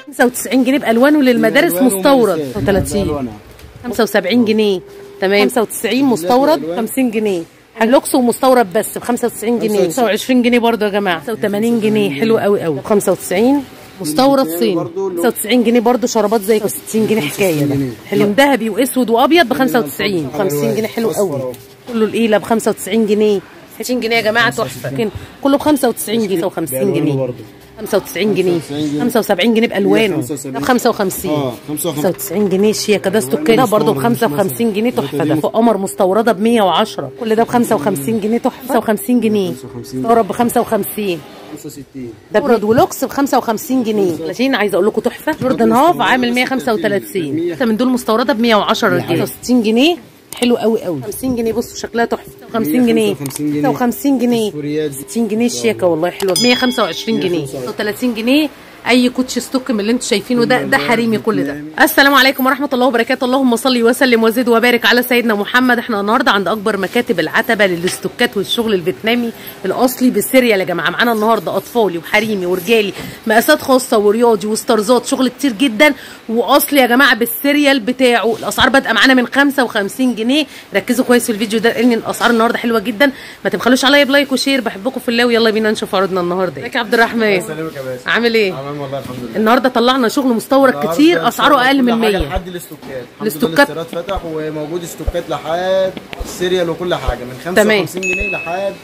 95 جنيه بالوانه للمدارس بالألوان مستورد ومقاسات. 30 بألوانها. 75 جنيه تمام 95 مستورد بالألوان. 50 جنيه لوكس ومستورد بس ب 95 جنيه 25 جنيه برضه يا جماعه 85 جنيه حلو قوي قوي 95 مستورد التاني صيني برضه لوكس. 95 جنيه برضه شرابات زي 60 جنيه حكايه ده جنيه. حلو ذهبي واسود وابيض ب 95 50 جنيه حلو أصفر قوي أهو. كله القيله ب 95 جنيه 20 جنيه يا جماعه تحفه كان كله ب 95 جنيه 50 بألوانه جنيه برضه. 95 جنيه 95 جنيه. 75 جنيه بالوانه 75. ده ب 55 اه 55 95 جنيه شياكه ده ستوكيه ده برضه ب 55 جنيه تحفه ده فوق قمر مستورده ب 110 كل ده ب 55 جنيه تحفه 55 جنيه 55. مستورد ب 55 65 ده برد ولوكس ب 55 جنيه 30 عايزه اقول لكم تحفه جوردن هاف عامل 135 من دول مستورده ب 110 جنيه 60 جنيه حلو قوي قوي 50 جنيه بصوا شكلها تحفه 50 جنيه 55 جنيه. 56 جنيه سوريات 60 جنيه الشياكه والله حلوه 125 جنيه 30 جنيه اي كوتش ستوك من اللي انتم شايفينه ده ده حريمي كل ده السلام عليكم ورحمه الله وبركاته اللهم صل وسلم وزد وبارك على سيدنا محمد احنا النهارده عند اكبر مكاتب العتبه للاستوكات والشغل الفيتنامي الاصلي بالسيريال يا جماعه معانا النهارده اطفالي وحريمي ورجالي مقاسات خاصه ورياضي وستارزات شغل كتير جدا واصلي يا جماعه بالسيريال بتاعه الاسعار بادئه معانا من 55 جنيه ركزوا كويس في الفيديو ده لان الاسعار النهارده حلوه جدا ما تبخلوش عليا بلايك وشير بحبكم في الله ويلا بينا نشوف عرضنا النهارده ازيك يا عبد الرحمن سلامك يا باشا عامل ايه تمام والله الحمد لله النهارده طلعنا شغل مستورد كتير اسعاره اقل من 100 لحد الاستوكات الحمد الاستوكات- لله الاستيراد فتح وموجود استوكات لحد السيريال وكل حاجه من تمام. 55 جنيه لحد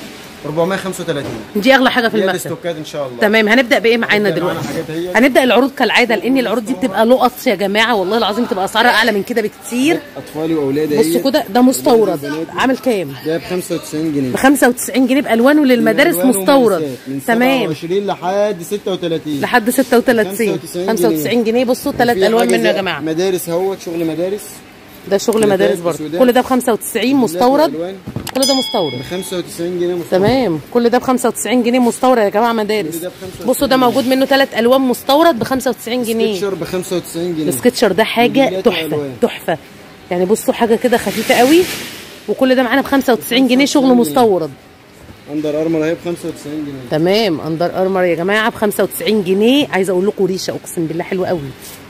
435 دي اغلى حاجه في هي المكتب الاستوكات ان شاء الله تمام هنبدا بايه معانا هنبدأ دلوقتي معانا حاجات هي. هنبدا العروض كالعاده لان العروض دي بتبقى لقط يا جماعه والله العظيم بتبقى اسعارها اعلى من كده بكتير اطفالي واولادي بصوا كده ده مستورد عامل كام ده ب 95 جنيه ب 95 جنيه بالوانه للمدارس الألوان مستورد ومقاسات من تمام 27 لحد 36 لحد 36 95 95 جنيه بصوا ثلاث وفي الوان حاجة منه يا زي جماعه مدارس اهوت شغل مدارس ده شغل سودات مدارس برضه وسودات. كل ده ب 95 مستورد الألوان كل ده مستورد ب 95 جنيه مستورد. تمام كل ده ب 95 جنيه مستورد يا جماعه مدارس كل ده ب 95 بصوا ده موجود منه ثلاث الوان مستورد ب 95 جنيه سكتشر ب 95 جنيه السكتشر ده حاجه موديلات تحفه وألوان. تحفه يعني بصوا حاجه كده خفيفه قوي وكل ده معانا ب 95 جنيه شغل 95 مستورد اندر ارمر اهي ب 95 جنيه تمام اندر ارمر يا جماعه ب 95 جنيه عايزه اقول لكم ريشه اقسم بالله حلوه قوي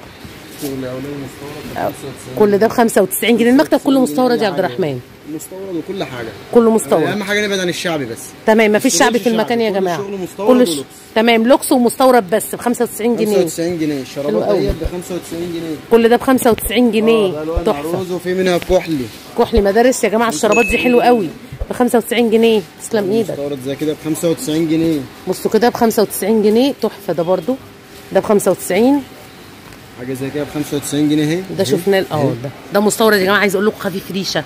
شغل اولاني مستورد ب 95 كل ده ب 95 جنيه المكتب كله مستورد يا عبد الرحمن مستورد وكل حاجه كله مستورد اهم حاجه نبعد عن الشعبي بس تمام مفيش مش شعبي في شعبي، المكان يا كل جماعه شغل مستورد كل ش... ولوكس. تمام لوكس ومستورد بس ب 95 جنيه 95 جنيه حلو الشرابات قوي. ديت ب 95 جنيه كل ده ب 95 اه جنيه ده الوان تحفه عروض وفي منها كحلي كحلي مدارس يا جماعه الشرابات دي حلوه قوي ب 95 جنيه تسلم ايدك مستورد زي كده ب 95 جنيه بصوا كده ب 95 جنيه تحفه ده برضو ده ب 95 حاجه زي كده ب 95 جنيه اهي ده شفناه اه ده ده مستورد يا جماعه عايز اقول لكم خفيف ريشه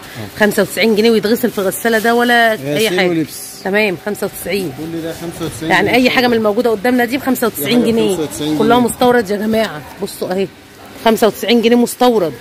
95 جنيه ويتغسل في الغساله ده ولا اي غسيل حاجه ولبس. تمام 95 كل ده 95 يعني جنيه. اي حاجه من الموجوده قدامنا دي ب 95 دي حاجة ب جنيه 95 كلها جنيه. مستورد يا جماعه بصوا اهي 95 جنيه مستورد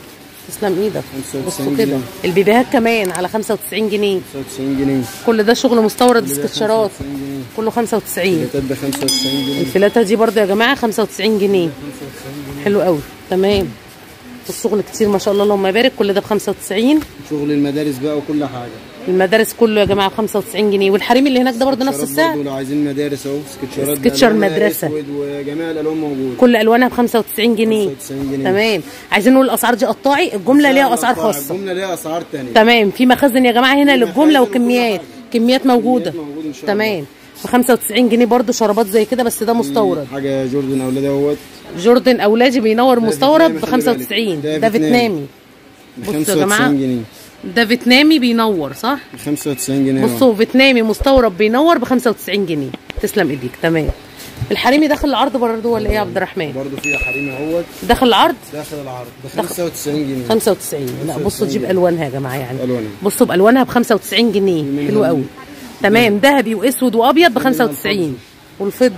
تسلم ايدك 95 بصوا كده جنيه. البيبيهات كمان على 95 جنيه 95 جنيه كل ده شغل مستورد كل ده سكتشرات 95 جنيه كله 95 البيتات ب 95 جنيه الفلاته دي برضه يا جماعه 95 جنيه 95 جنيه حلو قوي تمام الشغل كتير ما شاء الله اللهم بارك كل ده ب 95 شغل المدارس بقى وكل حاجه المدارس كله يا جماعه ب 95 جنيه والحريم اللي هناك ده برضه نفس سكتشرات السعر برضه لو عايزين مدارس اهو سكتشرات سكتشر بألوانها مدرسة. اسود وجميع الالوان موجوده كل الوانها ب 95 جنيه 95 جنيه تمام عايزين نقول الاسعار دي قطاعي الجمله ليها اسعار خاصه الجمله ليها اسعار ثانيه تمام في مخازن يا جماعه هنا في للجمله مخازن وكل وكميات حاجة. كميات موجوده كميات موجودة إن شاء تمام ب 95 جنيه برضه شرابات زي كده بس ده مستورد حاجه جوردن اولاد اهوت جوردن اولادي بينور مستورد ب فيتنامي، خلي بالك. 95 ده ده فيتنامي. فيتنامي ب بصوا يا جماعة. 95 جنيه ده فيتنامي بينور صح ب 95 جنيه أهو. بصوا فيتنامي مستورد بينور ب 95 جنيه تسلم ايديك تمام الحريمي داخل العرض برضه ولا ايه يا عبد الرحمن برضه فيها حريم اهوت داخل العرض داخل العرض ب 95 جنيه 95 لا بصوا تجيب الوانها يا جماعه يعني ألوانها. بصوا بالوانها ب 95 جنيه منها حلو قوي تمام ذهبي واسود وابيض ب 95 والفضي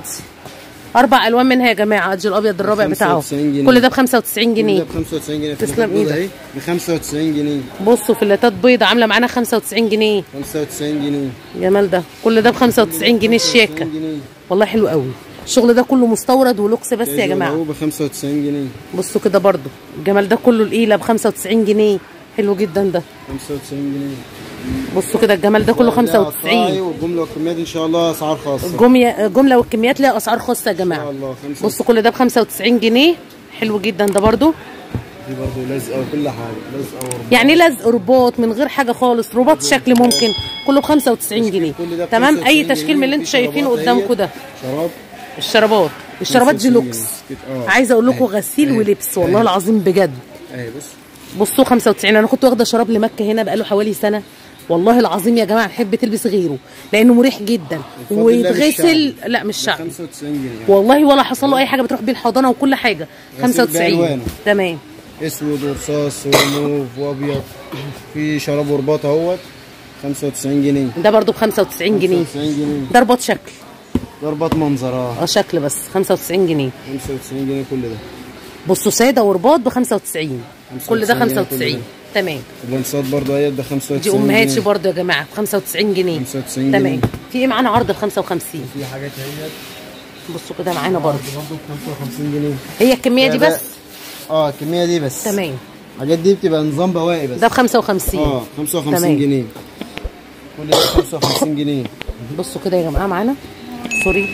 اربع الوان منها يا جماعه ادي الابيض الرابع بتاعه 95 جنيه. كل ده ب 95 كل ده جنيه ب 95 جنيه تسلم في البيضة إيدك. اهي ب 95 جنيه بصوا فلاتات بيض عامله معانا 95 جنيه 95 جنيه جمال ده كل ده ب 95 جنيه الشياكه 95 جنيه والله حلو قوي الشغل ده كله مستورد ولوكس بس يا جماعه هو ب 95 جنيه بصوا كده برضو الجمال ده كله القيله ب 95 جنيه حلو جدا ده 95 جنيه بصوا كده الجمال ده كله 95 والجمله والكميات ان شاء الله اسعار خاصه الجمله الجمله والكميات ليها اسعار خاصه يا ان شاء جماعه الله خمسة بصوا كل ده ب 95 جنيه حلو جدا ده برضو دي برضه لازقه وكل حاجه لازقه ورباط يعني لزق رباط من غير حاجه خالص رباط شكل ممكن كله ب 95 جنيه كل ده ب تمام 95 اي تشكيل من اللي جنيه. انتوا في شايفينه شرابات قدامكم اهيت. ده شراب الشرابات الشرابات دي 95 لوكس جنيه. اه. عايزه اقول لكم اهي. غسيل اهي. ولبس والله اهي. العظيم بجد اهي بص بصوا 95 انا كنت واخده شراب لمكه هنا بقاله حوالي سنه والله العظيم يا جماعه نحب تلبس غيره لانه مريح جدا بفضل الله ويتغسل بالشعب. لا مش ده شعبي 95 جنيه والله ولا حصل له اي حاجه بتروح بيه الحضانه وكل حاجه غسيل 95 بألوانه. تمام اسود ورصاص وموف وابيض في شراب ورباط اهوت 95 جنيه ده برضو ب 95 جنيه 95 جنيه ده رباط شكل ده رباط منظر اه اه شكل بس 95 جنيه 95 جنيه كل ده بصوا ساده ورباط ب 95 كل ده 95 جنيه كل 95 ده. تمام اللانسات برضه اهيت ب 95 دي امهاتي جنيه. برضو يا جماعه ب 95 جنيه 95 تمام جنيه. في ايه معانا عرض ب 55 في حاجات اهيت بصوا كده معانا برضو برضه ب 55 جنيه هي الكميه دي ده- بس اه الكميه دي بس تمام الحاجات دي بتبقى نظام بواقي بس ده ب 55 اه 55 تمام. جنيه كل ده 55 جنيه بصوا كده يا جماعه معانا سوري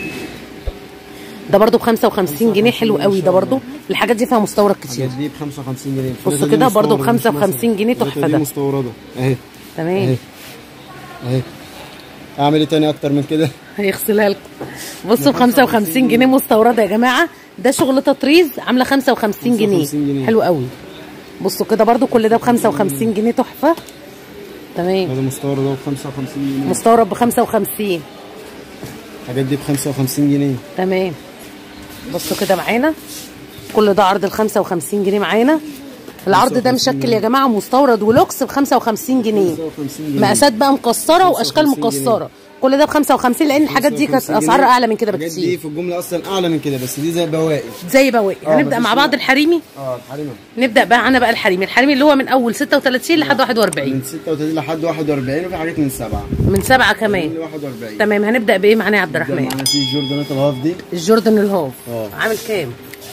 ده برضو ب 55 جنيه حلو قوي ده برضو الحاجات دي فيها مستورد كتير الحاجات دي ب 55 جنيه بصوا الفلاتة دي كده برضه ب مستوردة مش 55 جنيه مثلا. تحفة الفلاتة ده. دي مستورده اهي تمام اهي اهي اعمل ايه تاني اكتر من كده هيغسلها لكم بصوا ب 55 جنيه مستورده يا جماعه ده شغل تطريز عامله 55 جنيه 55 جنيه. حلو قوي بصوا كده برضو كل ده ب 55 جنيه تحفه تمام هذا مستورد اهو ب 55 جنيه مستورد ب 55 الحاجات دي ب 55 جنيه تمام بصوا كده معانا كل ده عرض ال 55 جنيه معانا العرض ده 55 مشكل يا جماعه مستورد ولوكس ب 55 جنيه 55 جنيه مقاسات بقى مكسره واشكال 55 جنيه. مكسره كل ده ب 55 لان الحاجات دي كانت 55 اسعارها جنيه. اعلى من كده الحاجات دي بكتير في الجمله اصلا اعلى من كده بس دي زي بواقي زي بواقي آه، هنبدا مفيش مع بعض فرق. الحريمي اه الحريمه نبدا بقى عنا بقى الحريمي الحريمي اللي هو من اول 36 لحد 41 من 36 لحد 41 وفي حاجات من 7 من سبعه من كمان 41 تمام هنبدا بايه معانا يا عبد ده الرحمن معانا في الجوردانات الهاف دي الجوردن الهاف اه. عامل كام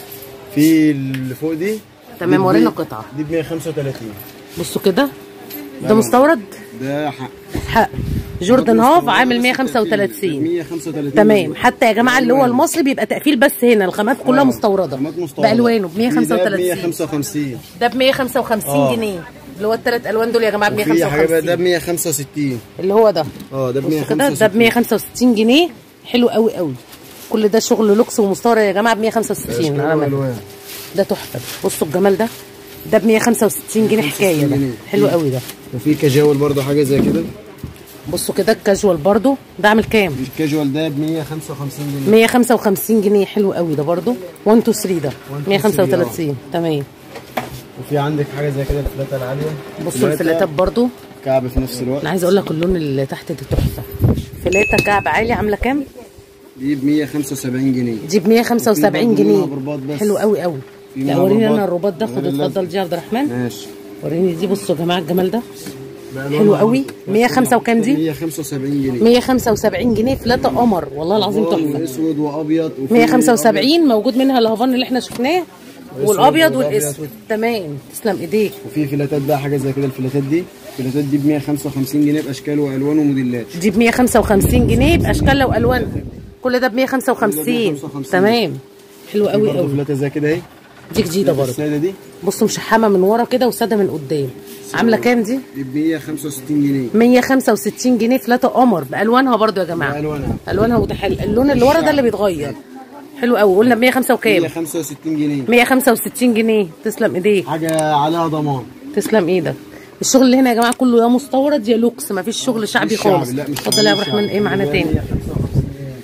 في اللي فوق دي تمام، دي ب ورينا 100 قطعة. دي ب 135 بصوا كده ده مستورد ده حق حق جوردن هاف عامل 135 135 تمام حتى يا جماعه اللي هو المصري بيبقى تقفيل بس هنا الخامات كلها آه، مستورده خامات مستوردة. بالوانه ب في ده ب 135 155 ده ب 155 آه. جنيه اللي هو الثلاث الوان دول يا جماعه ب في حاجه بقى ده ب 155 165 اللي هو ده اه ده ب بصوا كده ده ب 165 165 جنيه حلو قوي قوي كل ده شغل لوكس ومستورد يا جماعه ب 165 على مهلك. ألوان. ده تحفه بصوا الجمال ده ده ب 165 جنيه حكايه ده جنيه. حلو قوي ده وفي كاجوال برضه حاجه زي كده بصوا كده الكاجوال برضو ده عامل كام الكاجوال ده ب 155 جنيه 155 جنيه حلو قوي ده برضو 1 2 3 ده 135 تمام وفي عندك حاجه زي كده الفلاته العاليه بصوا فلاتة، الفلاتات برضو كعب في نفس الوقت انا عايزه اقول لك اللون اللي تحت دي تحفه فلاته كعب عالي عامله كام دي ب 175 جنيه دي ب 175 وفي برضو جنيه منها برباط بس. حلو قوي قوي في لا منها وريني برباط انا الرباط ده خد غير اللزق. اتفضل دي يا عبد الرحمن ماشي وريني دي بصوا يا جماعه الجمال ده بألوان حلو معروفة. قوي 105 وكام دي 175 جنيه 175 جنيه فلاته قمر والله العظيم تحفه واسود وابيض وفي 175 موجود منها الهافان اللي احنا شفناه والابيض والأبيض. والاسود تمام تسلم ايديك وفي فلاتات بقى حاجه زي كده الفلاتات دي الفلاتات دي ب 155 جنيه باشكال والوان وموديلات دي ب 155 جنيه باشكالها والوانها كل ده ب 155 155. تمام حلو في قوي برضه قوي فلاته زي كده اهي دي جديده برضه الساده دي بصوا مشحمه من ورا كده وساده من قدام عامله كام دي دي ب 165 جنيه 165 جنيه فلاته قمر بالوانها برضه يا جماعه بألوانها. الوانها متحل اللون اللي ورا ده اللي بيتغير حلو قوي قلنا ب 105 وكام 165 جنيه 165 جنيه تسلم ايديك حاجه عليها ضمان تسلم ايدك الشغل اللي هنا يا جماعه كله يا مستورد يا لوكس مفيش شغل شعبي مش شعبي، خالص لا مش اتفضل يا عبد شعبي، الرحمن ايه معانا ده تاني 155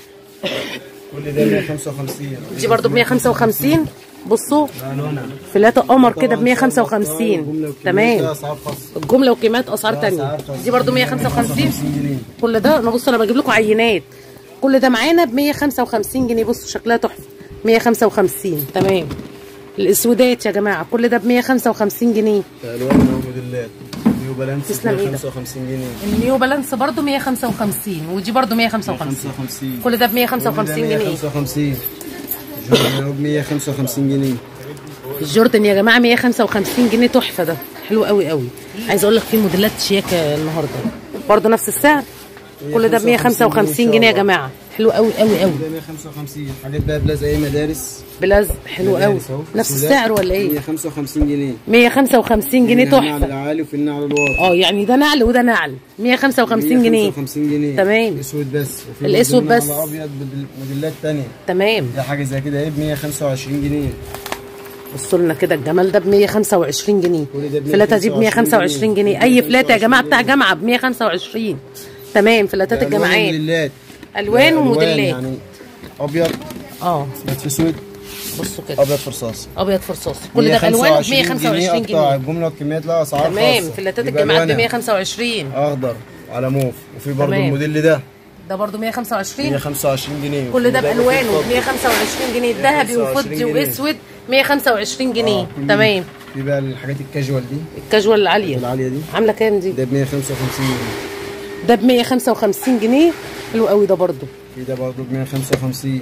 كل ده 155 دي برضو ب 155 بصوا بألوانها فلاته قمر كده ب طبعاً 155 تمام اسعار خاصه الجمله وكميات اسعار ده تانية أسعار خاصة. دي برضو 155 جنيه كل ده انا بص انا بجيب لكم عينات كل ده معانا ب 155 جنيه بصوا شكلها تحفه 155 تمام الاسودات يا جماعه كل ده ب 155 جنيه الوان وموديلات نيو بالانس تسلم إيدك. 155 جنيه النيو بالانس برضو 155 ودي برضو 155 155 كل ده ب 155 جنيه 155 جورنال ب 155 جنيه الجوردن يا جماعه 155 جنيه تحفه ده حلو قوي قوي عايز اقول لك في موديلات شياكه النهارده برضه نفس السعر كل ده ب 155 جنيه يا جماعه حلو قوي قوي قوي ده 155 حاجات بقى بلاز ايه مدارس بلزق حلو قوي مدارس أهو. نفس بس ده السعر ولا ايه 155 جنيه 155 جنيه في النعل تحفه العالي وفي النعل الواطي اه يعني ده نعل وده نعل 155 جنيه 155 جنيه تمام. اسود بس وفي الأسود برضه بس. النعل ابيض بدل- موديلات تانية تمام دي حاجه زي كده ايه ب 125 جنيه بصوا لنا كده الجمال ده ب 125 جنيه كل ده ب فلاتة دي ب 125 125 جنيه اي فلاتة يا جماعه بتاع جامعه ب 125 تمام فلاتات ده ألوان الجامعات وموديلات الوان ده وموديلات يعني ابيض اه اسود في اسود بصوا كده ابيض في رصاص ابيض في رصاص كل ده بالوانه ب 125 قطع جنيه الجمله والكميات لها اسعار تمام خاصة. فلاتات يبقى الجامعات ب ألوانها 125 اخضر على موف وفي برضه تمام. الموديل ده ده برضه 125 125 جنيه كل ده وفي موديل بالوانه ب فضي. 125 جنيه ذهبي 125 وفضي جنيه. واسود 125 جنيه آه، كل- تمام في بقى الحاجات الكاجوال دي الكاجوال العاليه العاليه دي عامله كام دي ده ب 155 جنيه ده ب 155 جنيه حلو قوي ده برضه في ده برضه ب 155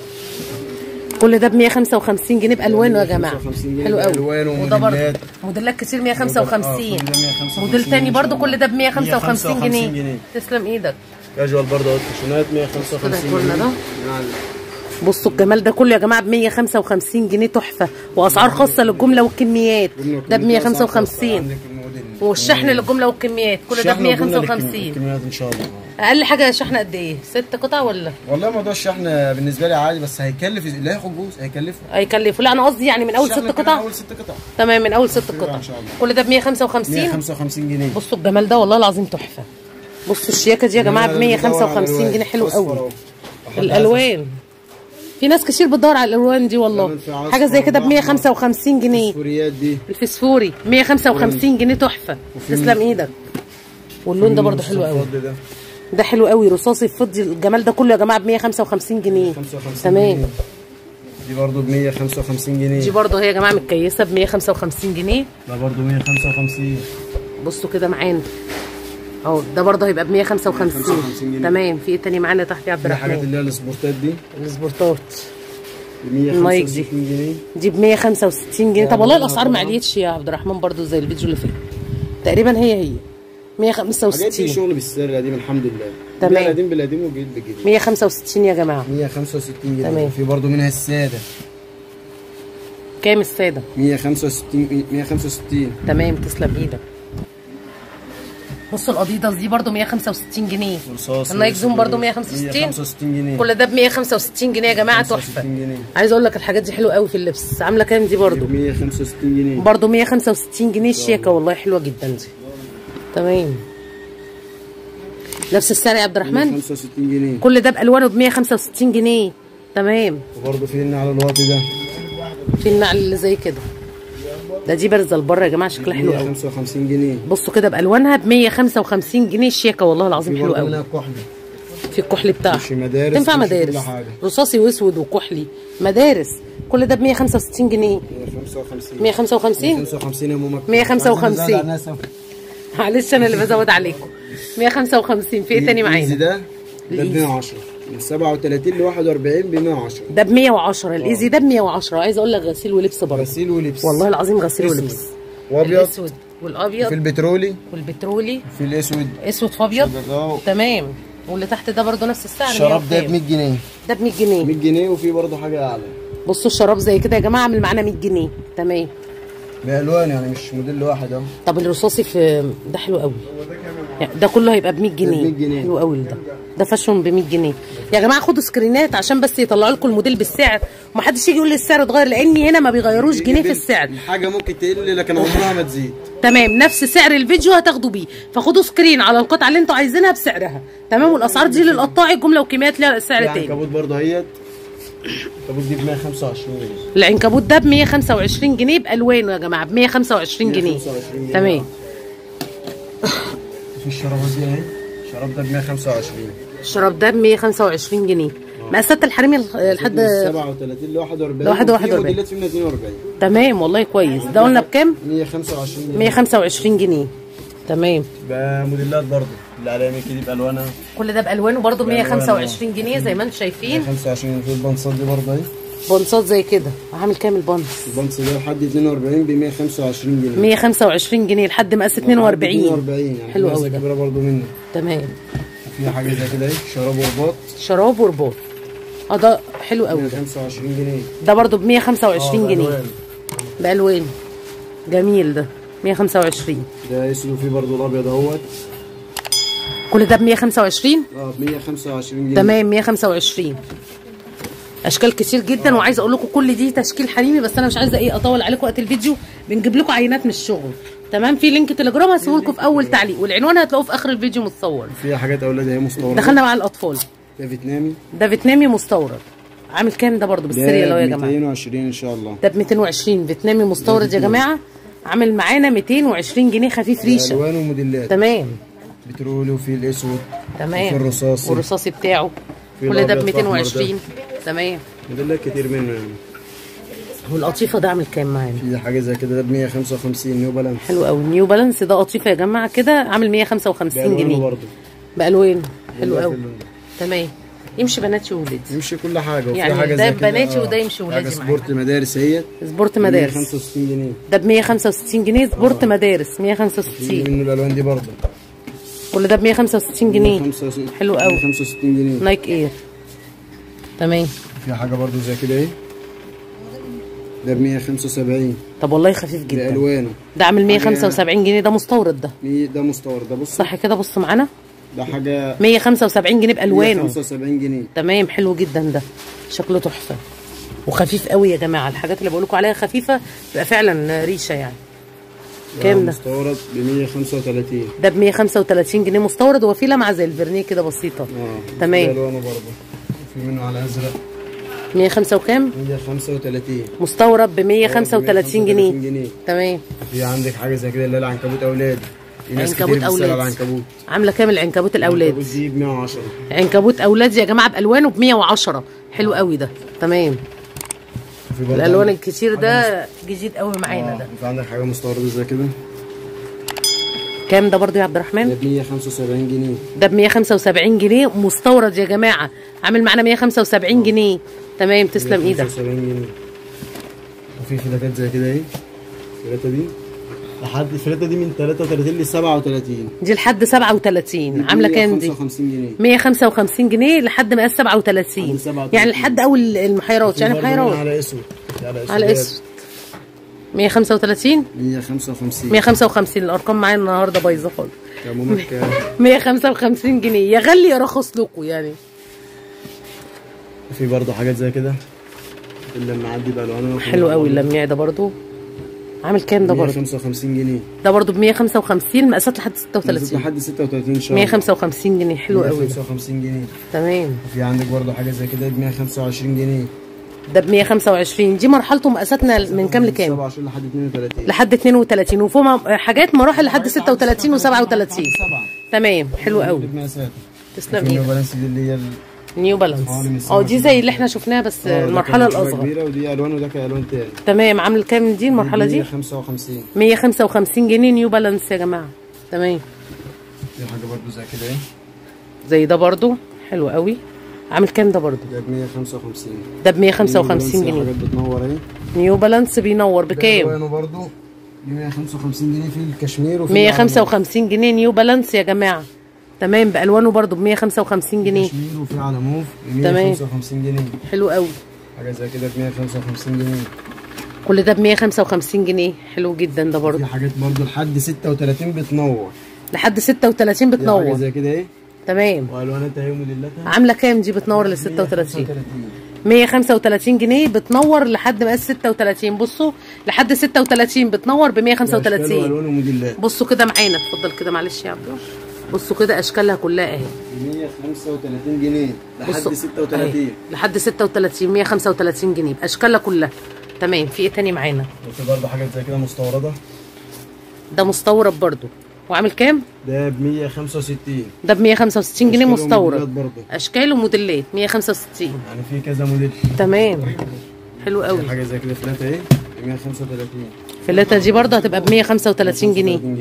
كل ده ب 155 جنيه بالوانه يا جماعه 155 جنيه حلو قوي بألوان وده برضه وموديلات. موديلات كتير آه، 155 كل ده 155 موديل تاني إن شاء برضه الله. كل ده ب 155 جنيه 155 جنيه. تسلم ايدك كاجوال برضه اهو التيشيرتات 155 كده كلنا جنيه ده. نعم. بصوا الجمال ده كله يا جماعه ب 155 جنيه تحفه واسعار خاصه للجمله والكميات ده ب 155 عندك الموديل. والشحن للجمله والكميات كل ده ب الشحن وجملة 155 الكميات ان شاء الله اقل حاجه شحن قد ايه ست قطع ولا والله موضوع الشحن بالنسبه لي عادي بس هيكلف اللي هياخد جوز هيكلفه هيكلفوا لا انا قصدي يعني من اول الشحن ست كان قطع اول ست قطع تمام من اول ست كده قطع إن شاء الله. كل ده ب 155 155 جنيه بصوا الجمال ده والله العظيم تحفه بصوا الشياكه دي يا جماعه ب 155 جنيه حلو قوي الالوان في ناس كتير بتدور على الالوان دي والله كمان في عصفر حاجه زي كده ب وأحمر. 155 جنيه الفوريات دي الفسفوري 155 جنيه تحفه وفي- تسلم ايدك واللون ده برضه حلو قوي الفضي ده ده حلو قوي رصاصي فضي الجمال ده كله يا جماعه ب 155 جنيه 55 تمام جنيه. دي برضه ب 155 جنيه دي برضه هي يا جماعه متكيسه ب 155 جنيه ده برضه 155 بصوا كده معانا اهو ده برضه هيبقى ب 155 155 جنيه. تمام في ايه تاني معانا تحت يا عبد دي حاجات الرحمن اللي هي السبورتات دي السبورتات ب النايك دي. 165 جنيه دي ب 165 جنيه طب والله يعني الاسعار ما طبعاً. عليتش يا عبد الرحمن برضه زي الفيديو اللي فات تقريبا هي هي حاجات دي 165 شغل بالسعر القديم الحمد لله تمام. بيع القديم بالقديم والجديد بالجديد 165 يا جماعه 165 جنيه تمام. في برضه منها الساده كام الساده 165 165 تمام تسلم ايدك بصوا الاديداس دي برضه 165 جنيه رصاص النايك زوم برضه 165 165 جنيه كل ده ب 165 جنيه يا جماعه تحفه 165 جنيه عايز اقول لك الحاجات دي حلوه قوي في اللبس عامله كام دي برضه 165 جنيه برضه 165 جنيه الشياكه والله حلوه جدا دي تمام نفس السعر يا عبد الرحمن 165 جنيه كل ده بالوانه ب 165 جنيه تمام وبرضه في هنا على الواطي ده في النعل اللي زي كده ده دي بارزه لبره يا جماعه شكلها حلو قوي 155 جنيه بصوا كده بالوانها ب 155 جنيه الشياكه والله العظيم في حلو برضه قوي منها كحلي في الكحلي بتاعها مش مدارس تنفع مش كل مدارس حاجة. رصاصي واسود وكحلي مدارس كل ده ب 165 جنيه 155 155 155 يا ماما 155. عايزين نزود على الناس أهو. معلش انا اللي بزود عليكم 155 في ايه تاني الإيزي معانا ده ده ب الإيزي. 110 من 37 ل 41 ب 110 ده ب 110 الايزي ده ب 110 عايزه اقول لك غسيل ولبس برضه غسيل ولبس والله العظيم غسيل أسود. ولبس وابيض الاسود في والابيض البترولي والبترولي في الاسود اسود في ابيض ده تمام واللي تحت ده برضه نفس السعر الشراب ده 100 ب 100 جنيه ده ب 100 جنيه 100 جنيه وفي برضه حاجه اعلى بصوا الشراب زي كده يا جماعه عامل معانا 100 جنيه تمام بالوان يعني مش موديل واحد اهو طب الرصاصي في ده حلو قوي يعني ده كله هيبقى ب 100 جنيه 100 جنيه. حلو قوي ده ده فاشون ب 100 جنيه يا جماعه خدوا سكرينات عشان بس يطلعوا لكم الموديل بالسعر ومحدش يجي يقول لي السعر اتغير لان هنا ما بيغيروش جنيه في السعر الحاجه ممكن تقل لكن عمرها ما تزيد تمام نفس سعر الفيديو هتاخدوا بيه فخدوا سكرين على القطعه اللي انتوا عايزينها بسعرها تمام والاسعار دي للقطاعي جمله وكميات ليها سعر يعني تاني كابوت برضه اهيت الكابوت دي ب 125 جنيه العنكبوت ده ب 125 جنيه بالوانه يا جماعه ب 125 جنيه 125 جنيه. تمام في الشرابات دي اهي الشراب ده ب 125 الشراب ده ب 125 جنيه مقاسات الحريمي لح- لحد من 37 ل 41 لواحد وفي 41. موديلات في من 42 تمام والله كويس ده قلنا بكام 125 جنيه 125 جنيه تمام بقى موديلات برضه اللي عليها ميكي دي بالوانها كل ده بالوانه برده ب بألوانه. 125 جنيه زي ما انتم شايفين 125 في البنصات دي برضه اهي بونصات زي كده عامل كام البونص البنص ده لحد 42 ب 125 جنيه 125 جنيه لحد مقاس 42 42 يعني حلو في قوي مقاسة ده كبيره برضه منه تمام في حاجه زي كده اهي شراب ورباط شراب ورباط اه ده حلو قوي ده 125 جنيه ده برضو ب 125 آه، جنيه بألوان. بالوان جميل ده 125 ده اسود فيه برضه الابيض اهوت كل ده ب 125 اه ب 125 جنيه تمام 125 اشكال كتير جدا وعايزه اقول لكم كل دي تشكيل حريمي بس انا مش عايزه ايه اطول عليكم وقت الفيديو بنجيب لكم عينات من الشغل تمام في لينك تليجرام هسيبه لكم في اول تعليق والعنوان هتلاقوه في اخر الفيديو متصور فيها حاجات اولاد اهي مستورده دخلنا مع الاطفال ده فيتنامي ده فيتنامي مستورد عامل كام ده برضو بالسيريال ده اهو يا ب جماعه 220 ان شاء الله ده ب 220 فيتنامي مستورد يا جماعه عامل معانا 220 جنيه خفيف ريشه الوان وموديلات تمام بترولي وفي الاسود تمام وفي الرصاصي والرصاصي بتاعه في كل ده ب الأبيض الأحمر ده. 220 تمام موديلات كتير منه يعني والقطيفه ده عامل كام معانا في حاجه زي كده ده ب 155 نيو بالانس حلو قوي نيو بالانس ده قطيفه يا جماعه كده عامل 155 بألوانه جنيه برضه بالوان حلو والله قوي في اللون ده. تمام يمشي بناتي وولادي يمشي كل حاجه وفي يعني حاجه ده زي كده بناتي آه. وده يمشي ولادي حاجه معانا. سبورت مدارس اهيت سبورت مدارس 165 جنيه ده ب 165 جنيه سبورت مدارس في 165 منه الالوان دي برضه كل ده ب 165 جنيه 165 حلو قوي. 165 جنيه نايك اير تمام في حاجه برضه زي كده اهي ده ب 175 طب والله خفيف جدا بالوانه ده عامل 175 جنيه ده مستورد ده مي- ده مستورد ده بص صح كده بص معانا ده حاجه 175 جنيه بالوانه 175 جنيه تمام حلو جدا ده شكله تحفه وخفيف قوي يا جماعه الحاجات اللي بقول لكم عليها خفيفه تبقى فعلا ريشه يعني كام ده؟ مستورد ب 135 ده ب 135 جنيه مستورد وفي لمعه زي الفيرنيه كده بسيطه اه تمام. في الوانه برضه في منه على ازرق 105 وكام 135 مستورد ب 135 جنيه جنيه تمام في عندك حاجه زي كده اللي هي العنكبوت اولادي في ناس عنكبوت كتير بتسال على أولاد. العنكبوت عامله كام العنكبوت الاولاد العنكبوت دي ب 110 عنكبوت اولاد يا جماعه بالوانه ب 110 حلو قوي ده تمام في برضه الالوان عندك الكتير ده جديد قوي معانا آه، ده في عندك حاجه مستورده زي كده كام ده برضو يا عبد ده الرحمن ب 175 جنيه ده ب 175 جنيه مستورد يا جماعه عامل معانا 175 جنيه تمام تسلم ايدك 175 جنيه وفي فلاتات زي كده اهي الفلاته دي لحد الفلاته دي من 33 ل 37 دي لحد 37 عامله كام دي 155 جنيه 155 جنيه لحد مقاس 37 لحد 37. يعني لحد اول المحيرات يعني في برضه محيرات على اسود على اسود على اسود 135 155 155 الارقام معايا النهارده بايظه خالص كمومك 155 جنيه يا غلي يا رخص لكم يعني في برضه حاجات زي كده اللي معدي بالوانه حلو قوي اللميع ده برضو عامل كام ده برضو 155 جنيه ده برضو ب 155 مقاسات لحد 36 لحد 36 ان شاء الله 155 جنيه حلو قوي ده 155 جنيه تمام في عندك برضه حاجه زي كده ب 125 جنيه ده ب 125 دي مرحلته مقاساتنا من كام لكام 27 لحد 32 لحد 32 وفوق م- حاجات مراحل لحد 36 و37 تمام حلو قوي تسلم النيو ايدك بالانس دي اللي هي نيو بالانس حوالي من اه دي زي اللي احنا شفناها بس المرحله الاصغر كبيره ودي الوان وده كالوان تاني تمام عامل كام دي المرحله دي 155 155 جنيه نيو بالانس يا جماعه تمام في حاجه برضه زي كده اهي زي ده برضو حلو قوي عامل كام ده برضو ده ب 155 ده ب 155 النيو جنيه بالانس حاجات بتنور اهي نيو بالانس بينور بكام الوانه برضه ب 155 جنيه في الكشمير وفي 155 جنيه نيو بالانس يا جماعه تمام بالوانه برضو ب 155 جنيه كشمير وفي على موف ب تمام. 155 جنيه حلو قوي حاجه زي كده ب 155 جنيه كل ده ب 155 جنيه حلو جدا ده برضو في حاجات برضه لحد 36 بتنور لحد 36 في حاجه بتنور زي كده اهي تمام والواناتها اهي وموديلاتها عامله كام دي بتنور ل 36 135. 135 جنيه بتنور لحد مقاس 36 بصوا لحد 36 بتنور ب أشكال 135 والوان وموديلات بصوا كده معانا اتفضل كده معلش يا عبد الله. بصوا كده اشكالها كلها اهي 135 جنيه لحد بصوا 36 أهي. لحد 36 135 جنيه باشكالها كلها تمام في ايه تاني معانا وفي برضه حاجات زي كده مستورده ده مستورد برضو وعامل كام ده ب 165 ده ب 165 جنيه أشكال وموديلات مستورد برضه اشكال وموديلات 165 يعني في كذا موديل تمام حلو قوي في حاجه زي كده فلاتة اهي ب 135 فلاتة دي برضه هتبقى ب 135 جنيه 35 جنيه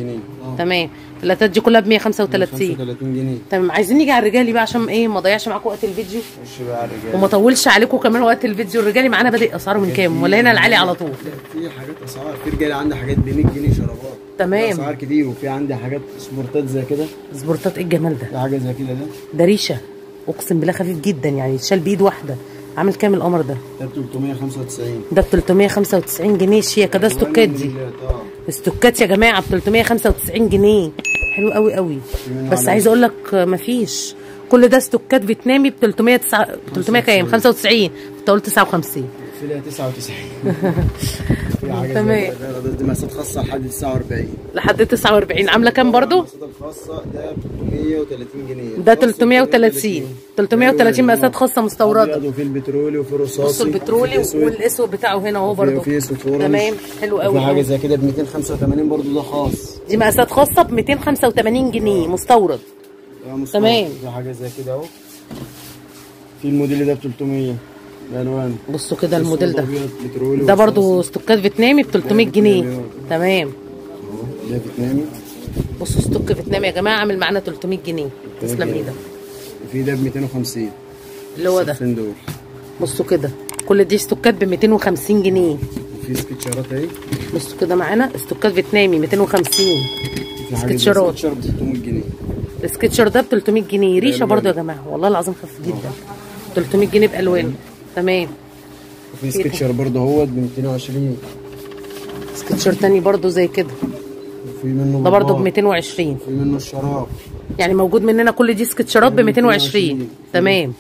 تمام الفلاتات دي كلها ب 135 35 جنيه تمام عايزين نيجي على الرجالي بقى عشان ايه ما اضيعش معاكم وقت الفيديو خش بقى على الرجال وما اطولش عليكم كمان وقت الفيديو الرجالي معانا بادئ اسعاره من كام ولا هنا العالي على طول في حاجات اسعار في رجاله عندي حاجات ب 100 جنيه شرابات تمام. في اسعار كتير وفي عندي حاجات سبورتات زي كده سبورتات ايه الجمال ده في حاجه زي كده ده ده ريشه اقسم بالله خفيف جدا يعني يتشال بايد واحده عامل كام القمر ده ده ب 395 ده ب 395 جنيه شياكه ده استوكات دي اه استوكات يا جماعه ب 395 جنيه حلو قوي قوي منه بس على عايزه اقول لك مفيش كل ده استوكات فيتنامي ب 300 300 كام 95 كنت قلت 59 في لها 99 في حاجه تمام. زي كده ده دي مقاسات خاصه لحد 49 لحد 49 عامله كام برضو المقاسات الخاصه ده ب 330 جنيه ده 330 330 مقاسات خاصه مستورده ابيض وفي البترولي وفي الرصاصي بصوا البترولي وفي الأسود. والاسود بتاعه هنا اهو وفي- برضو وفي اسود في أورنج. تمام حلو قوي وفي حاجه قوي. زي كده ب 285 برضو ده خاص دي مقاسات خاصه ب 285 جنيه مستورد ده مستورد. تمام. في حاجه زي كده اهو في الموديل ده ب 300 الالوان بصوا كده الموديل ده أبيض، بترولي ده برضو ورصاصي. استوكات فيتنامي ب 300 جنيه تمام اهو ده فيتنامي بصوا استوك فيتنامي يا جماعه عامل معانا 300 جنيه تسلم ايدك وفي ده ب 250 اللي هو ده الصفين دول بصوا كده كل دي استوكات ب 250 جنيه وفي سكتشرات اهي بصوا كده معانا استوكات فيتنامي 250 في حاجه زي سكتشرات. سكتشر ب 300 جنيه السكتشر ده ب 300 جنيه ريشه بألوان. برضو يا جماعه والله العظيم خفيف جدا 300 جنيه بالوان تمام وفي سكتشر برضه اهوت ب 220 سكتشر تاني برضو زي كده وفي منه ده برضو ب بيضاء. 220 في منه الشراب يعني موجود مننا كل دي سكتشرات ب 220 تمام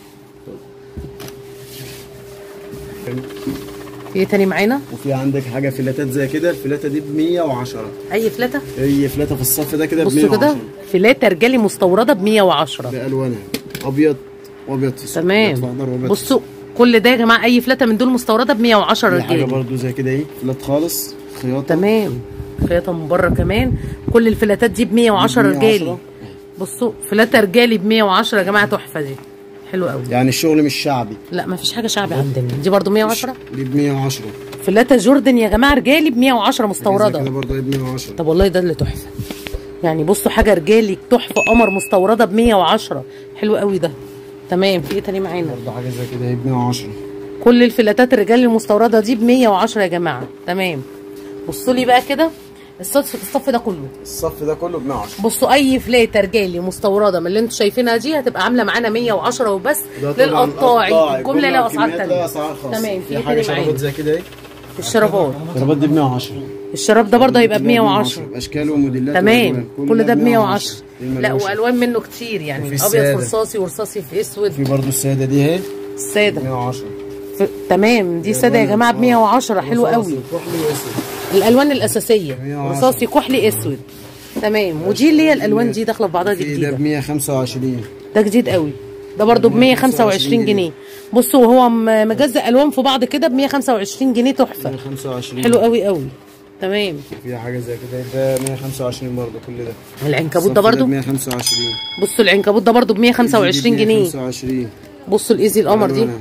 في ايه تاني معانا وفي عندك حاجه فلاتات زي كده الفلاته دي ب 110 اي فلاتة هي فلاته في الصف ده كده ب بصوا كده 110 فلاتة رجالي مستوردة ب 110 بالوانها ابيض وابيض في أسود، أبيض في تمام أخضر وأبيض في بصوا كل ده يا جماعة أي فلاتة من دول مستوردة ب 110 أسود. في حاجه رجالي برضه زي كده ايه فلات خالص خياطه تمام خياطة من بره كمان كل الفلاتات دي ب 110 110. رجالي بصوا فلاتة رجالي ب 110 يا جماعة تحفة دي حلوة قوي يعني الشغل مش شعبي لا ما فيش حاجة شعبي عندنا دي برضو 110 دي ب 110 فلاتة جوردن يا جماعة رجالي ب 110 زي كده مستوردة برضه ب 110 طب والله ده اللي تحفة يعني بصوا حاجة رجالي تحفة قمر مستوردة ب 110 حلو قوي ده تمام في ايه تاني معانا برضه حاجه زي كده هي ب 110 كل الفلاتات الرجال المستورده دي ب 110 يا جماعه تمام بصوا لي بقى كده الصف الصف ده كله الصف ده كله ب 110 بصوا اي فلاته رجالي مستورده من اللي انتوا شايفينها دي هتبقى عامله معانا 110 وبس ده طبعاً للقطاعي قطاعي. الجمله لها اسعار والكميات لها تانيه اسعار خاصه تمام في في حاجه تاني شرابات معانا زي كده ايه الشرابات الشرابات دي ب 110 الشراب ده برضه هيبقى ب 110 اشكال وموديلات تمام وألوان. كل ده ب 110 دي لا ملوش. والوان منه كتير يعني وفي ابيض السادة. في رصاصي ورصاصي في اسود في برضه الساده دي اهي الساده 110 في... تمام دي ساده يا جماعه ب 110 حلوه قوي كحلي واسود الالوان الاساسيه 110. رصاصي كحلي اسود تمام ودي اللي هي الالوان دي داخله في بعضها دي في ده جديده ب 125 ده جديد قوي ده برضو ب 125 جنيه بصوا هو م- مجزء الوان في بعض كده ب 125 جنيه تحفه 125 حلو قوي قوي تمام في حاجه زي كده ده 125 برضه كل ده العنكبوت ده الصف برضو ب 125 بصوا العنكبوت ده برضو ب 125 جنيه 125 بصوا الايزي القمر دي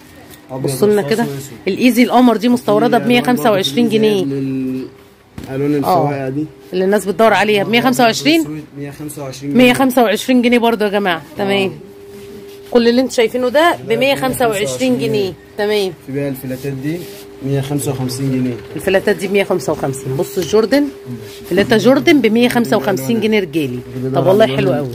أبيض بصوا لنا ورصاصي كده وأسود. الايزي القمر دي مستورده ب في ألوان برضه 125 زي جنيه لل- الوان الفواقع دي اللي الناس بتدور عليها ب 125 أسود 125 125 جنيه برضو يا جماعه تمام كل اللي انتوا شايفينه ده ب 125 جنيه تمام في بقى الفلاتات دي 155 جنيه الفلاتات دي ب 155 بصوا الجوردن فلاته جوردن ب 155 جنيه رجالي طب والله حلو قوي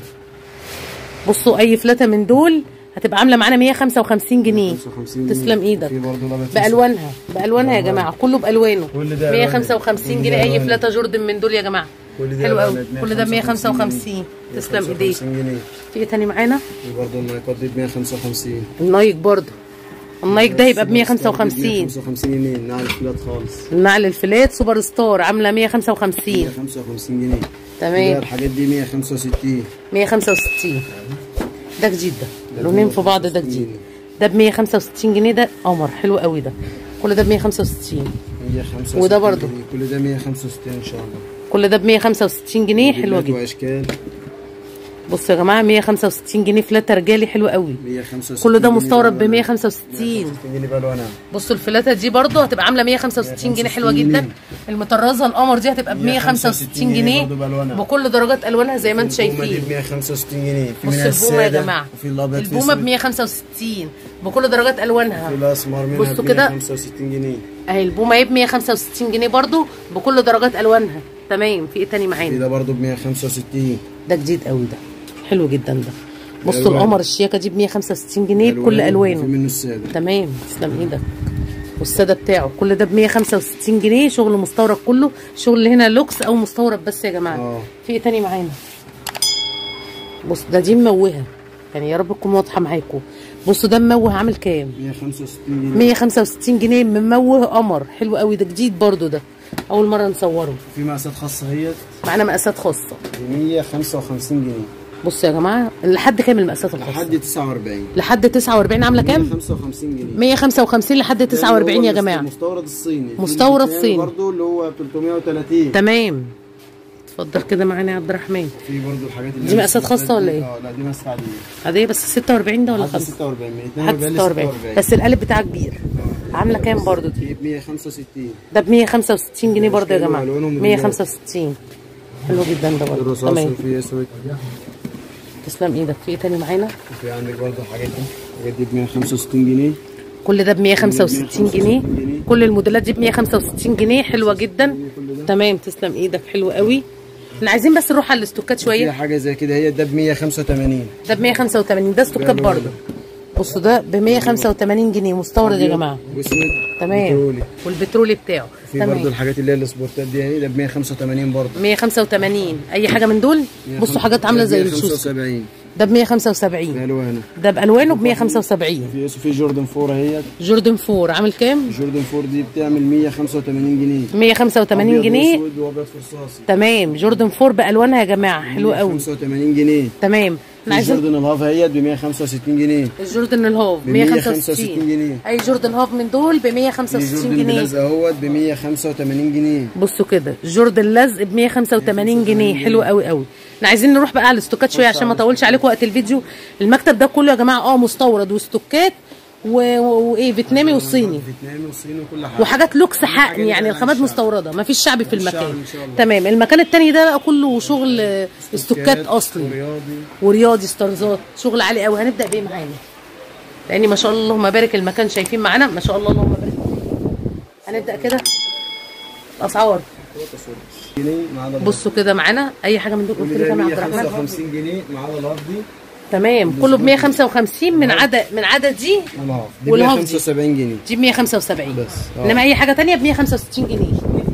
بصوا اي فلاته من دول هتبقى عامله معانا 155 جنيه 55 جنيه. تسلم ايدك في برضه لبس بالوانها بالوانها يا جماعه كله بالوانه كل ده 155 جنيه اي ألوان. فلاته جوردن من دول يا جماعه كل ده حلو قوي ألوان. كل ده ب 155 تسلم ايديك 155 جنيه في ايه تاني معانا في برضه النايكات دي ب 155 النايك برضه النايك ده يبقى ب 155 155 جنيه نعم فلات خالص النعل الفلات سوبر ستار عامله 155 155 جنيه تمام. ده الحاجات دي 165 165 ده جديد ده لونين في بعض ده جديد ده ب 165 جنيه ده قمر حلو قوي ده كل ده ب 165 165 وده برضه. جنيه. كل ده 165 ان شاء الله كل ده ب 165 جنيه حلوه موديلات جدا واشكال بصوا يا جماعه 165 جنيه فلاته رجالي حلو قوي 165 كل ده جنيه مستورد ب بالوانها. 165 165 جنيه بالوانها بصوا الفلاته دي برضو هتبقى عامله 165 جنيه حلوه 165 جدا جنيه. المطرزه القمر دي هتبقى ب 165 جنيه برضو بالوانها. بكل درجات الوانها زي ما انتم البومه دي شايفين ب 165 جنيه في بصوا منها البومه يا الساده جماعه وفي الابيض في البومه ب أسود. 165 بكل درجات الوانها في الاسمر منها بصوا ب كده. 165 جنيه اهي البومه ايه ب 165 جنيه برضو بكل درجات الوانها تمام في ايه تاني في معانا ده برضو ب 165 ده جديد قوي ده حلو جدا ده بصوا ألوان. القمر الشياكه دي ب 165 جنيه بكل في الوانه منه الساده تمام تسلم ايدك والساده بتاعه كل ده ب 165 جنيه شغل مستورد كله شغل اللي هنا لوكس او مستورد بس يا جماعه اه. في ايه تاني معانا بص ده دي مموهه يعني يا رب تكون واضحه معاكم بصوا ده مموه عامل كام 165 جنيه 165 جنيه مموه قمر حلو قوي ده جديد برضو ده اول مره نصوره في مقاسات خاصه هي معانا مقاسات خاصه ب 155 جنيه بصوا يا جماعه لحد كام المقاسات الخاصه لحد 49 لحد 49 عامله كام 155 جنيه 155 لحد 49 يا ده جماعه المستورد الصيني في مستورد التاني صيني. برضو اللي هو 330 تمام اتفضل كده معانا يا عبد الرحمن في برضو الحاجات اللي دي مقاسات خاصة ولا إيه؟ اه لا دي مقاسات عاديه عاديه بس 46 ده ولا لحد 5 46 من لحد 42 ل 46 46 بس القلب بتاعها كبير عامله كام برضو دي دي ب 165 ده ب 165 جنيه برضو يا أشكال جماعه وألوانهم 165 حلو جدا ده برضو الرصاص تمام وفي اسود تسلم ايدك في ايه تاني معانا وفي عندك برضو الحاجات دي الحاجات دي ب 165 جنيه كل ده ب 165 جنيه كل الموديلات دي ب 165 جنيه حلوه جدا تمام تسلم ايدك حلو قوي احنا عايزين بس نروح على الاستوكات في شويه حاجه زي كده هي ده ب 185 ده ب 185 ده استوكات برضو بصوا ده ب 185 جنيه مستورد يا جماعه واسود تمام بترولي. والبترولي بتاعه في برضو تمام الحاجات اللي هي السبورتات دي اهي ده ب 185 برضو 185 اي حاجه من دول بصوا حاجات عامله زي الشوز 175 ده ب 175 بالوانه ده بالوانه ب 175 في في جوردن 4 اهي جوردن 4 عامل كام جوردن 4 دي بتعمل 185 جنيه 185 أبيض جنيه واسود وابيض فرصاصي تمام جوردن 4 بالوانها يا جماعه حلو قوي 185 جنيه تمام احنا في عايزين جوردن الهاف اهيت ب 165 جنيه الجوردن الهاف ب 165 165 جنيه. اي جوردن هاف من دول ب في 165 جوردن جنيه بلازق اهوت ب 185 جنيه بصوا كده جوردن لزق ب 185 جنيه حلو قوي قوي احنا عايزين نروح بقى على الاستوكات شويه عشان ما اطولش عليكم وقت الفيديو المكتب ده كله يا جماعه اه مستورد واستوكات و- و- وايه فيتنامي والصيني فيتنامي وصيني وكل حاجه وحاجات لوكس حقن حاجة يعني يعني الخامات الشعبي. مستورده ما فيش شعبي في الشعبي المكان إن شاء الله. تمام المكان التاني ده بقى كله شغل آه، استوكات اصلي ورياضي ورياضي ستارزات شغل عالي قوي هنبدا بايه معانا لان ما شاء الله اللهم بارك المكان شايفين معانا ما شاء الله اللهم بارك هنبدا كده الاسعار جنيه مع ده بصوا كده معانا اي حاجه من دول قلت كل لك ده انا عبد الرحمن 155 جنيه مع ده الهاف دي تمام كله ب 155 من عدد من عدد دي الهاف دي والهاف دي. 175 جنيه دي ب 175 بس، آه. انما اي حاجه تانية ب 165 جنيه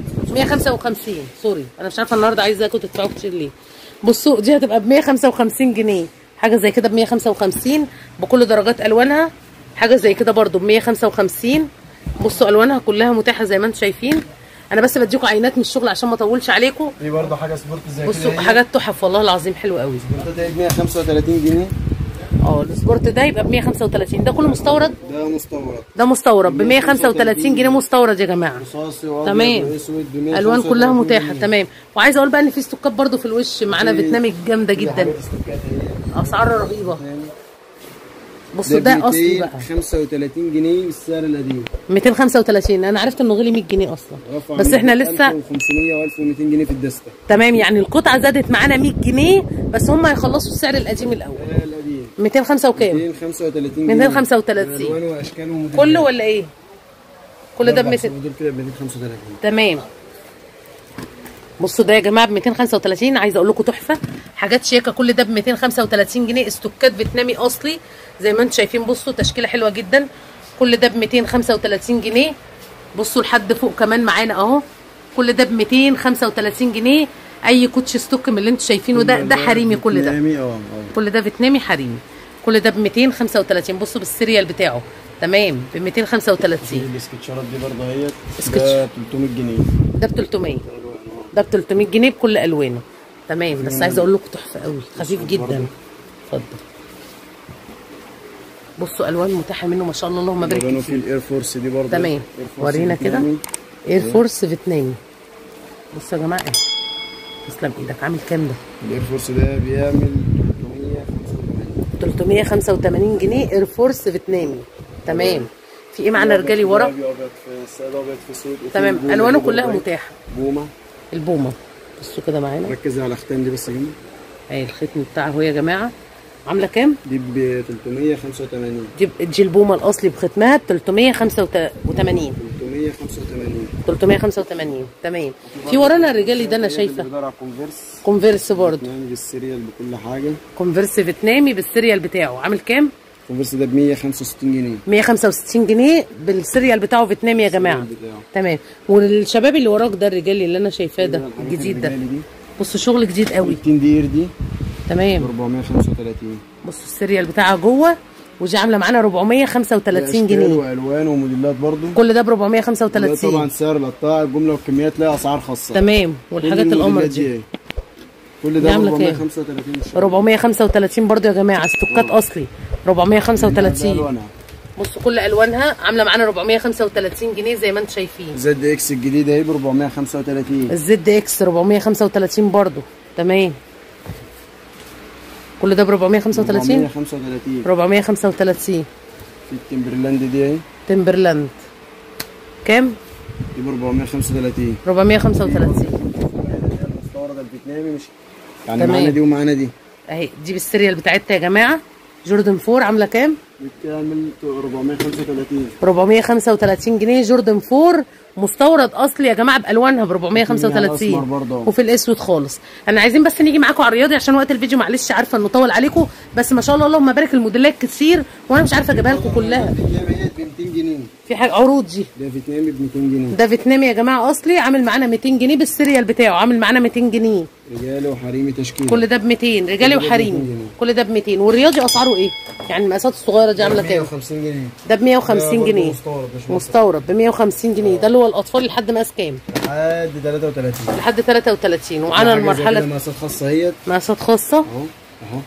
155 سوري انا مش عارفه النهارده عايزاكم تدفعوا كتير ليه بصوا دي هتبقى ب 155 جنيه حاجه زي كده ب 155 بكل درجات الوانها حاجه زي كده برضو ب 155 بصوا الوانها كلها متاحه زي ما انتم شايفين انا بس بديكم عينات من الشغل عشان ما اطولش عليكم دي برضه حاجه سبورت زي كده بصوا هي. حاجات تحف والله العظيم حلوه قوي سبورتات هي ب 135 جنيه اه السبورت ده يبقى ب 135 ده كله مستورد ده مستورد ده مستورد ب 135 جنيه مستورد يا جماعه رصاصي وابيض تمام. واسود ب 135 الوان كلها متاحه جنيه. تمام وعايزه اقول بقى ان في استوكات برضو في الوش معانا في- فيتنامي جامده في جدا حاجات استوكات اهي. اسعار رهيبه يعني بصوا ده اصلي بقى 35 جنيه بالسعر القديم 235 انا عرفت انه غلي 100 جنيه اصلا رفع بس من احنا لسه 1500 و1200 جنيه في الدستة تمام يعني القطعه زادت معانا 100 جنيه بس هم هيخلصوا السعر القديم الاول ده القديم 205 وكام 235 جنيه 235. الوان واشكال وموديلات كله ولا ايه كل ده ب 200 دول كده ب 235 تمام بصوا ده يا جماعه ب 235 عايزه اقول لكم تحفه حاجات شياكه كل ده ب 235 جنيه استوكات فيتنامي اصلي زي ما انتم شايفين بصوا تشكيله حلوه جدا كل ده ب 235 جنيه بصوا لحد فوق كمان معانا اهو كل ده ب 235 جنيه اي كوتش ستوك من اللي انتم شايفينه ده ده حريمي كل ده فيتنامي، اه اه كل ده فيتنامي حريمي كل ده ب 235 بصوا بالسيريال بتاعه تمام ب 235 السكتشرات دي برضه اهيت سكتش. ده 300 جنيه ده ب 300 ده ب 300 جنيه بكل الوانه تمام بس عايزه اقول لكم تحفه قوي خفيف جدا اتفضل بصوا الوان متاحه منه ما شاء الله اللهم بارك كانوا فيه في الاير فورس دي برضه تمام إير فورس ورينا كده فيتنامي. اير فورس فيتنامي بصوا يا جماعه ايه تسلم ايدك عامل كام ده الاير فورس ده بيعمل 385 جنيه اير فورس فيتنامي تمام في ايه معانا رجالي ورا ابيض في السيد ابيض في اسود وفي تمام البومة الوانه دي كلها برضه. متاحه بومه البومه بصوا كده معانا ركز على الاختام دي بس يا جماعه اهي الختم بتاعها اهو يا جماعه عامله كام دي ب 385 دي دي البومه الاصلي بختمها ب 385 385 385 تمام في ورانا الرجالي ده انا شايفه بيدور على كونفرس كونفيرس برضه يعني بالسيريال بكل حاجه كونفيرس فيتنامي بالسيريال بتاعه عامل كام كونفرس ده ب 165 جنيه 165 جنيه بالسيريال بتاعه فيتنامي يا جماعه بتاعه. تمام والشباب اللي وراك ده الرجالي اللي انا شايفاه ده الحاجات الجديد ده الرجالي دي. بصوا شغل جديد قوي والتين دير دي ب تمام 435 بصوا السيريال بتاعها جوه ودي عامله معانا 435 أشكال جنيه والوان وموديلات برضو كل ده ب ده 435 طبعا سعر القطاع الجمله والكميات لها اسعار خاصه تمام كل والحاجات القمر الموديلات دي إيه؟ كل دي ده ب عاملة كام؟ 435 إن شاء الله. 435 برضو يا جماعه استوكات اصلي ده 435 ألوانها. بصوا كل الوانها عامله معانا 435 جنيه زي ما انتم شايفين زد اكس الجديده اهي ب 435 الزد اكس 435 برضو تمام كل ده ب 435 435 435 في التمبرلاند دي اهي تمبرلاند كام دي ب 435 435 المستورده الفيتنامي مش يعني تمام. معانا دي ومعانا دي اهي دي بالسيريال بتاعتها يا جماعه جوردن 4 عامله كام بالكامل 435 435 جنيه جوردن 4 مستورد اصلي يا جماعه بالوانها ب أسمر 435 برضه. وفي الاسود خالص انا عايزين بس نيجي معاكم على الرياضي عشان وقت الفيديو معلش عارفه انه طول عليكم بس ما شاء الله اللهم بارك الموديلات كتير وانا مش عارفه اجيبها لكم كلها الفيتنامي اهي ب 200 جنيه في حاجه عروض دي ده فيتنامي ب 200 جنيه ده فيتنامي يا جماعه اصلي عامل معانا 200 جنيه بالسيريال بتاعه عامل معانا 200 جنيه رجالي وحريمي تشكيل كل ده ب 200 رجالي كل ده ب 200 وحريمي جنيه. كل ده ب 200 والرياضي اسعاره ايه يعني المقاسات الصغيره دي عامله كام 150 جنيه ده ب 150 برضه جنيه مستورد مش مصري. مستورد ب 150 جنيه ده اللي هو الاطفال لحد مقاس كام لحد 33 لحد 33 ومعانا حاجة زي كده المرحله مقاسات خاصه اهيت مقاسات خاصه اهو اهو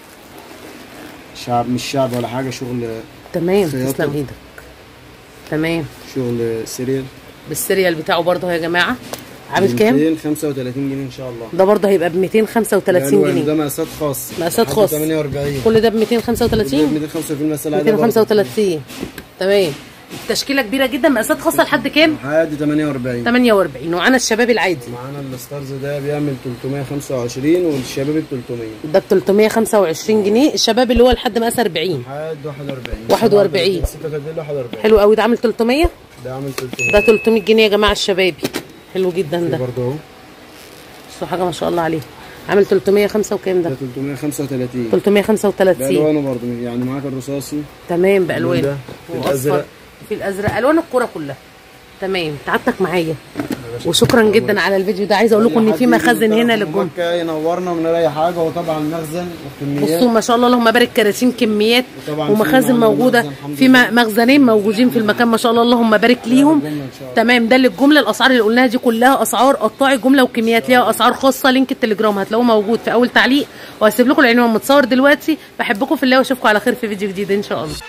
شعب مش شعب ولا حاجه شغل تمام خياطة. تسلم ايدك تمام شغل سيريال بالسيريال بتاعه برضه يا جماعه عامل كام 235 جنيه ان شاء الله ده برضه هيبقى ب 235 الألوان ده جنيه مقاسات خاص مقاسات لحد خاص. 48 كل ده ب كل ده 235 ب 235 مسألة عادية برضه. 235 تمام تشكيله كبيره جدا مقاسات خاصه لحد كام لحد 48 48 ومعانا الشباب العادي معانا الستارز ده بيعمل 325 والشباب ب 300 ده ب 325 جنيه الشباب اللي هو لحد مقاس 40 لحد 41 41. 36 41 حلو قوي ده عامل 300 ده عامل 300 ده 300 جنيه يا جماعه الشبابي حلو جدا ده ده برضه اهو بصوا حاجه ما شاء الله عليه عامل 305 وكام ده ده 335 335 بألوانه برضه يعني معاك الرصاصي تمام بالوان ده في وأصفر. الأزرق. في الازرق الوان الكوره كلها تمام تعبتك معايا وشكرا جدا على الفيديو ده عايزه اقول لكم ان في مخازن هنا للجمله مكة ينورنا من اي حاجه وطبعا مخزن وكميات بصوا ما شاء الله اللهم بارك كراتين كميات وطبعاً في ومخازن معانا موجوده مخزن الحمد في م- مخزنين موجودين في المكان ما شاء الله اللهم بارك ليهم للجملة إن شاء الله. تمام ده للجمله الاسعار اللي قلناها دي كلها اسعار قطاعي جمله وكميات ليها اسعار خاصه لينك التليجرام هتلاقوه موجود في اول تعليق وهسيب لكم العنوان متصور دلوقتي بحبكم في الله واشوفكم على خير في فيديو جديد ان شاء الله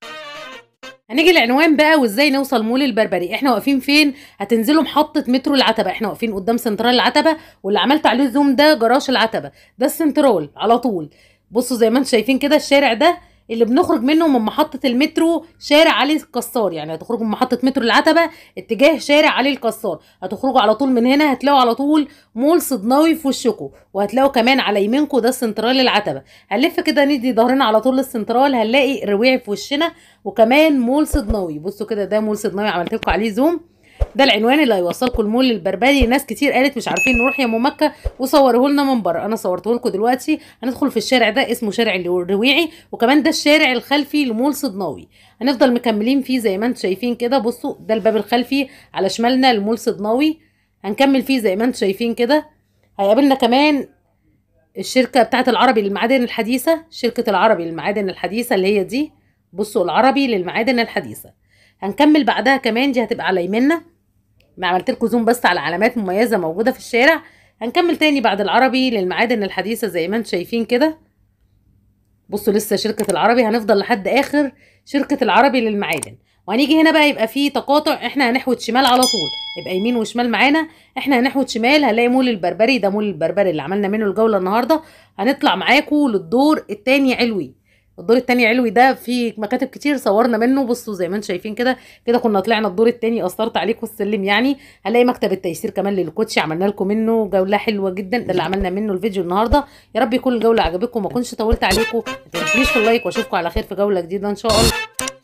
هنيجي العنوان بقى وازاي نوصل مول البربري احنا واقفين فين هتنزلوا محطه مترو العتبه احنا واقفين قدام سنترال العتبه واللي عملت عليه زوم ده جراج العتبه ده السنترال على طول بصوا زي ما انتم شايفين كده الشارع ده اللي بنخرج منه من محطة المترو شارع علي الكسار يعني هتخرجوا من محطة مترو العتبة اتجاه شارع علي الكسار هتخرجوا على طول من هنا هتلاقوا على طول مول صدناوي في وشكم وهتلاقوا كمان على يمينكم ده السنترال العتبة هنلف كده ندي ظهرنا على طول للسنترال هنلاقي رواعي في وشنا وكمان مول صدناوي بصوا كده ده مول صدناوي عملت لكم عليه زوم ده العنوان اللي هيوصلكم المول البربري ناس كتير قالت مش عارفين نروح يا ام مكه وصوره لنا من بره انا صورته لكم دلوقتي هندخل في الشارع ده اسمه شارع الرويعي وكمان ده الشارع الخلفي لمول صدناوي هنفضل مكملين فيه زي ما انتم شايفين كده بصوا ده الباب الخلفي على شمالنا المول صدناوي هنكمل فيه زي ما انتم شايفين كده هيقابلنا كمان الشركه بتاعه العربي للمعادن الحديثه شركه العربي للمعادن الحديثه اللي هي دي بصوا العربي للمعادن الحديثه هنكمل بعدها كمان دي هتبقى على يمنا ما عملت لكم زوم بس على علامات مميزه موجوده في الشارع هنكمل تاني بعد العربي للمعادن الحديثه زي ما انتم شايفين كده بصوا لسه شركه العربي هنفضل لحد اخر شركه العربي للمعادن وهنيجي هنا بقى يبقى في تقاطع احنا هنحود شمال على طول يبقى يمين وشمال معانا احنا هنحود شمال هنلاقي مول البربري ده مول البربري اللي عملنا منه الجوله النهارده هنطلع معاكم للدور التاني علوي الدور التاني علوي ده في مكاتب كتير صورنا منه بصوا زي ما انتم شايفين كده كده كنا طلعنا الدور التاني قصرت عليكم السلم يعني هنلاقي مكتب التيسير كمان للكوتشي عملنا لكم منه جوله حلوه جدا ده اللي عملنا منه الفيديو النهارده يا رب يكون الجوله عجبتكم ما كنتش طولت عليكم ما تنسونيش في اللايك واشوفكم على خير في جوله جديده ان شاء الله